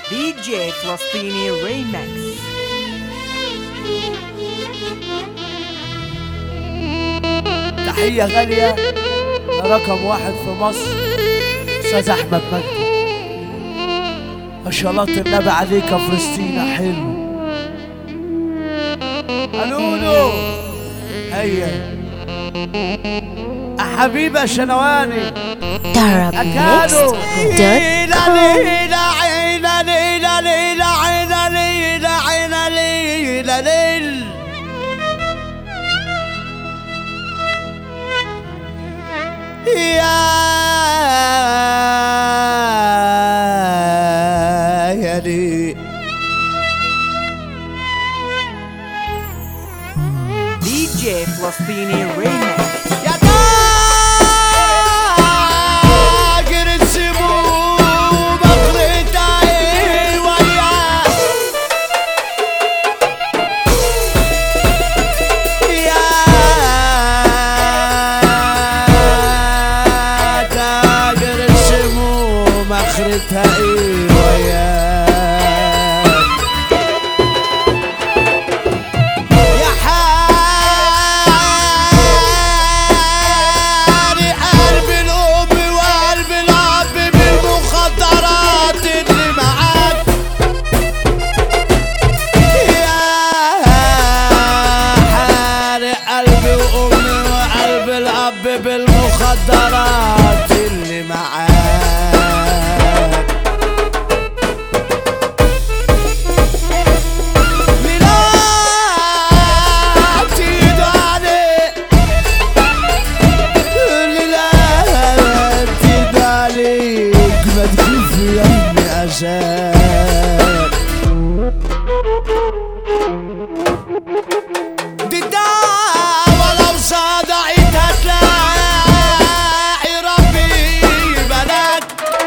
دي جي فلسطيني ريمكس تحية غالية رقم واحد في مصر أستاذ أحمد مجدي ما شاء الله النبي عليك يا فلسطين حلو قالوا هيا حبيبة شنواني أكادوا ليلة ليلة عيلة ليلة ليلة عيلة ليلة عيلة ليلة ليلة يا يا لي دي جي فلسطيني ريمكس يا تاجر السموم اخرت عين وياك يا تاجر السموم اخرتها ايه وياك يا حاري قلب الأم وقلب الأب بالمخدرات اللي معاك يا حاري قلب وأمي وقلب الأب بالمخدرات اللي معاك ميلاد ايد عليك ميلاد ايد عليك ما تخف يا ابني عشان دي الدعوة لو صدعت هتلاقي ربي بلاك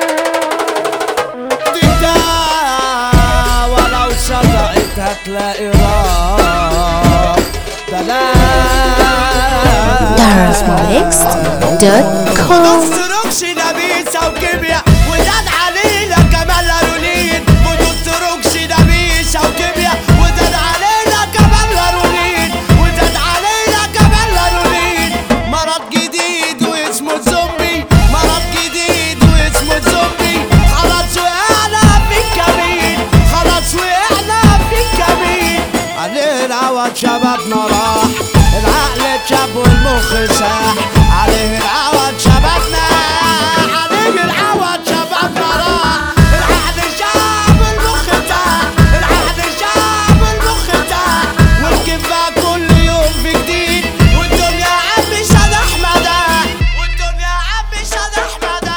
دي الدعوة لو صدعت هتلاقي رب Darasmolix.com نص نبيسة وكيمياء وزاد علينا كمان لارولين ونص رقص نبيسة وكيمياء وزاد علينا كمان لارولين وزاد علينا كمان لارولين مرض جديد واسمه زومبي مرض جديد واسمه زومبي خلاص وقعنا في الكمين خلاص وقعنا في الكمين عليه العوض شبابنا راح العقل اتشاب والمخ ساح عليه العوض شبابنا عليه العوض شبابنا راح العقل شاب المخ تاح العقل شاب المخ تاح والكفة كل يوم في جديد والدنيا عم شاد احمد والدنيا عم شاد احمد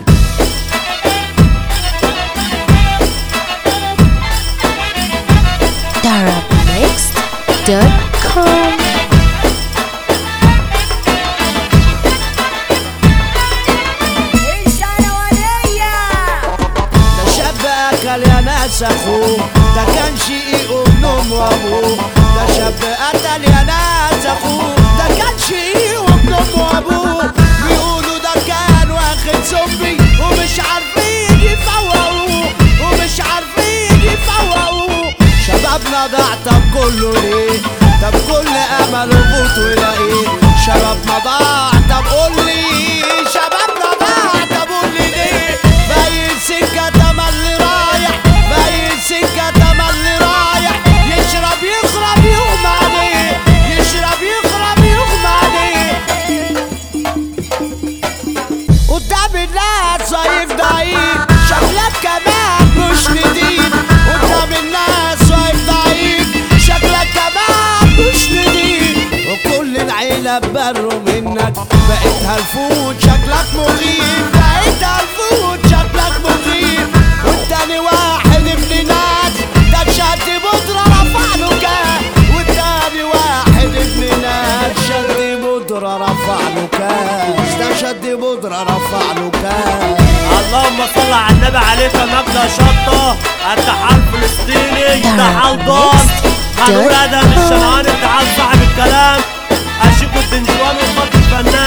Darabmix.com ده شاب اكل يا ناس اخوه ده كان شقيق ابن ام وابوه ده شاب قتل يا ناس اخوه ده كان شقيق ابن ام وابوه بيقولوا ده كان واخد زومبي ومش عارفين يفوقوه ومش عارفين يفوقوه شبابنا ضاع طب كله ليه طب كل امل وفوت ولاقيه شبابنا ضاع طب قول لي شبابنا ضاع طب قول لي ليه باين سكه تملي رايح باين سكه تملي رايح يشرب يخرب يغمى عليه يشرب يخرب يغمى عليه قدام الناس ضعيف ضعيف شكلك كمان مش نديم قدام الناس ضعيف ضعيف شكلك كمان مش نديم وكل العيلة بروا منك بقيت هالفوت شكلك مخيف بقيت هالفوت شكلك مخيف والتاني واحد ابن ناس ده شد بودرة رفع له كاس والتاني واحد ابن ناس شد بودرة رفع له كاس ده شد بودرة رفع له كاس اللهم صل على النبي عليك يا مجدة شطة التحال فلسطيني التحال ضاد هنقول ادم الشمعاني التحال صاحب الكلام اشيكو الدنجواني وفضل الفنان